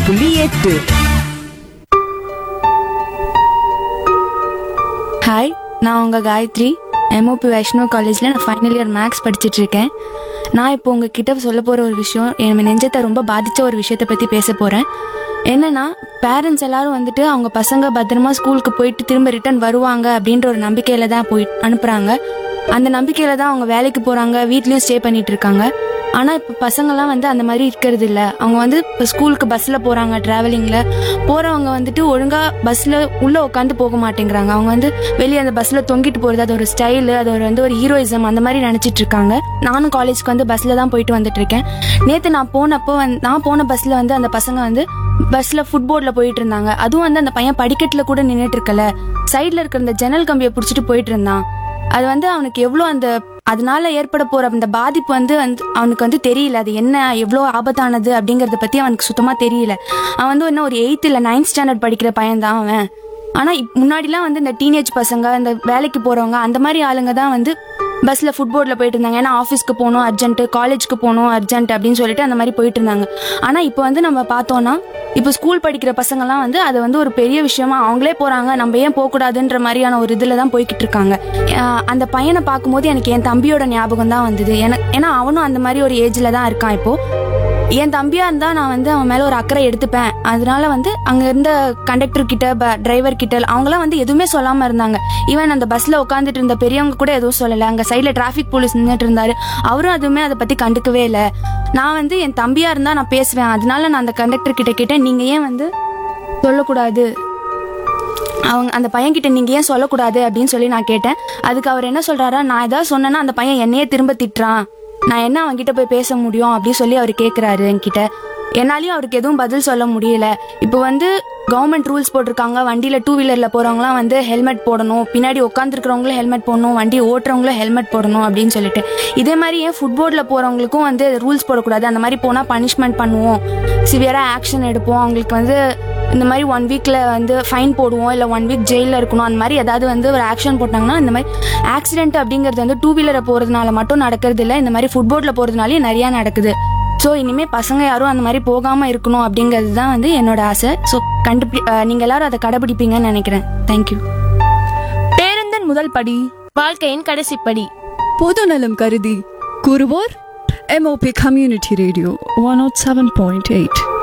புள்ளி எட்டு ஹாய் நான் உங்கள் காயத்ரி எம்ஓபி வைஷ்ணவ் காலேஜில் நான் ஃபைனல் இயர் மேக்ஸ் படிச்சுட்டு இருக்கேன் நான் இப்போ உங்ககிட்ட சொல்ல போகிற ஒரு விஷயம் என் நெஞ்சத்தை ரொம்ப பாதித்த ஒரு விஷயத்தை பற்றி பேச போகிறேன் என்னன்னா பேரண்ட்ஸ் எல்லாரும் வந்துட்டு அவங்க பசங்க பத்திரமா ஸ்கூலுக்கு போயிட்டு திரும்ப ரிட்டர்ன் வருவாங்க அப்படின்ற ஒரு நம்பிக்கையில தான் போய் அனுப்புகிறாங்க அந்த நம்பிக்கையில தான் அவங்க வேலைக்கு போகிறாங்க வீட்லேயும் ஸ்டே பண்ணிட்டு இருக்காங்க ஆனால் இப்போ பசங்கள்லாம் வந்து அந்த மாதிரி இருக்கிறது இல்லை அவங்க வந்து இப்போ ஸ்கூலுக்கு பஸ்ஸில் போகிறாங்க ட்ராவலிங்கில் போகிறவங்க வந்துட்டு ஒழுங்காக பஸ்ஸில் உள்ளே உட்காந்து போக மாட்டேங்கிறாங்க அவங்க வந்து வெளியே அந்த பஸ்ஸில் தொங்கிட்டு போகிறது அது ஒரு ஸ்டைலு அது ஒரு வந்து ஒரு ஹீரோயிசம் அந்த மாதிரி நினச்சிட்டு இருக்காங்க நானும் காலேஜ்க்கு வந்து பஸ்ஸில் தான் போயிட்டு வந்துட்டு இருக்கேன் நேற்று நான் போனப்போ வந்து நான் போன பஸ்ஸில் வந்து அந்த பசங்க வந்து பஸ்ஸில் ஃபுட்போர்டில் போயிட்டு இருந்தாங்க அதுவும் வந்து அந்த பையன் படிக்கட்டில் கூட நின்றுட்டு இருக்கல சைடில் இருக்கிற அந்த ஜன்னல் கம்பியை பிடிச்சிட்டு போயிட்டு இருந்தான் அது வந்து அவனுக்கு எவ்வளோ அந்த அதனால ஏற்பட போற அந்த பாதிப்பு வந்து வந்து அவனுக்கு வந்து தெரியல அது என்ன எவ்வளோ ஆபத்தானது அப்படிங்கறத பத்தி அவனுக்கு சுத்தமா தெரியல அவன் வந்து என்ன ஒரு எயித் இல்ல நைன்த் ஸ்டாண்டர்ட் படிக்கிற பையன் தான் அவன் ஆனா இப்- முன்னாடிலாம் வந்து இந்த டீனேஜ் பசங்க இந்த வேலைக்கு போறவங்க அந்த மாதிரி ஆளுங்க தான் வந்து பஸ்ல ஃபுட்போர்டில் போயிட்டு இருந்தாங்க ஏன்னா ஆஃபீஸ்க்கு போகணும் அர்ஜென்ட் காலேஜ்க்கு போகணும் அர்ஜென்ட் அப்படின்னு சொல்லிட்டு அந்த மாதிரி போயிட்டு இருந்தாங்க ஆனா இப்போ வந்து நம்ம பார்த்தோம்னா இப்போ ஸ்கூல் படிக்கிற பசங்கலாம் வந்து அது வந்து ஒரு பெரிய விஷயமா அவங்களே போறாங்க நம்ம ஏன் போகக்கூடாதுன்ற மாதிரியான ஒரு இதில் தான் போய்கிட்டு இருக்காங்க ஆஹ் அந்த பையனை பார்க்கும்போது எனக்கு என் தம்பியோட ஞாபகம் தான் வந்தது எனக்கு ஏன்னா அவனும் அந்த மாதிரி ஒரு ஏஜ்ல தான் இருக்கான் இப்போ என் தம்பியா இருந்தா நான் வந்து அவன் மேல ஒரு அக்கறை எடுத்துப்பேன் அதனால வந்து அங்க இருந்த கண்டக்டர் கிட்ட டிரைவர் கிட்ட அவங்களாம் வந்து எதுவுமே சொல்லாம இருந்தாங்க ஈவன் அந்த பஸ்ல உட்காந்துட்டு இருந்த பெரியவங்க கூட எதுவும் சொல்லல அங்க சைட்ல டிராஃபிக் போலீஸ் நின்றுட்டு இருந்தாரு அவரும் எதுவுமே அதை பத்தி கண்டுக்கவே இல்லை நான் வந்து என் தம்பியா இருந்தா நான் பேசுவேன் அதனால நான் அந்த கண்டக்டர் கிட்ட கேட்டேன் நீங்க ஏன் வந்து சொல்லக்கூடாது அவங்க அந்த பையன்கிட்ட நீங்க ஏன் சொல்லக்கூடாது அப்படின்னு சொல்லி நான் கேட்டேன் அதுக்கு அவர் என்ன சொல்றாரா நான் ஏதாவது சொன்னேன்னா அந்த பையன் என்னையே திரும்ப திட்டுறான் நான் என்ன அவன்கிட்ட போய் பேச முடியும் அப்படின்னு சொல்லி அவர் கேட்குறாரு என்கிட்ட என்னாலையும் அவருக்கு எதுவும் பதில் சொல்ல முடியல இப்போ வந்து கவர்மெண்ட் ரூல்ஸ் போட்டிருக்காங்க வண்டியில் டூ வீலரில் போகிறவங்களாம் வந்து ஹெல்மெட் போடணும் பின்னாடி உட்காந்துருக்கிறவங்களும் ஹெல்மெட் போடணும் வண்டி ஓட்டுறவங்களும் ஹெல்மெட் போடணும் அப்படின்னு சொல்லிட்டு இதே மாதிரி ஏன் ஃபுட்போர்டில் போகிறவங்களுக்கும் வந்து ரூல்ஸ் போடக்கூடாது அந்த மாதிரி போனால் பனிஷ்மெண்ட் பண்ணுவோம் சிவியராக ஆக்ஷன் எடுப்போம் அவங்களுக்கு வந்து இந்த மாதிரி ஒன் வீக்ல வந்து ஃபைன் போடுவோம் இல்லை ஒன் வீக் ஜெயிலில் இருக்கணும் அந்த மாதிரி ஏதாவது வந்து ஒரு ஆக்ஷன் போட்டாங்கன்னா இந்த மாதிரி ஆக்சிடென்ட் அப்படிங்கிறது வந்து டூ வீலரை போகிறதுனால மட்டும் நடக்கிறது இல்லை இந்த மாதிரி ஃபுட்போர்டில் போகிறதுனாலே நிறையா நடக்குது ஸோ இனிமேல் பசங்க யாரும் அந்த மாதிரி போகாமல் இருக்கணும் அப்படிங்கிறது தான் வந்து என்னோட ஆசை ஸோ கண்டுபி நீங்கள் எல்லாரும் அதை கடைபிடிப்பீங்கன்னு நினைக்கிறேன் தேங்க்யூ பேருந்தின் முதல் படி வாழ்க்கையின் கடைசி படி பொதுநலம் கருதி கூறுவோர் M O P community radio one nought seven point eight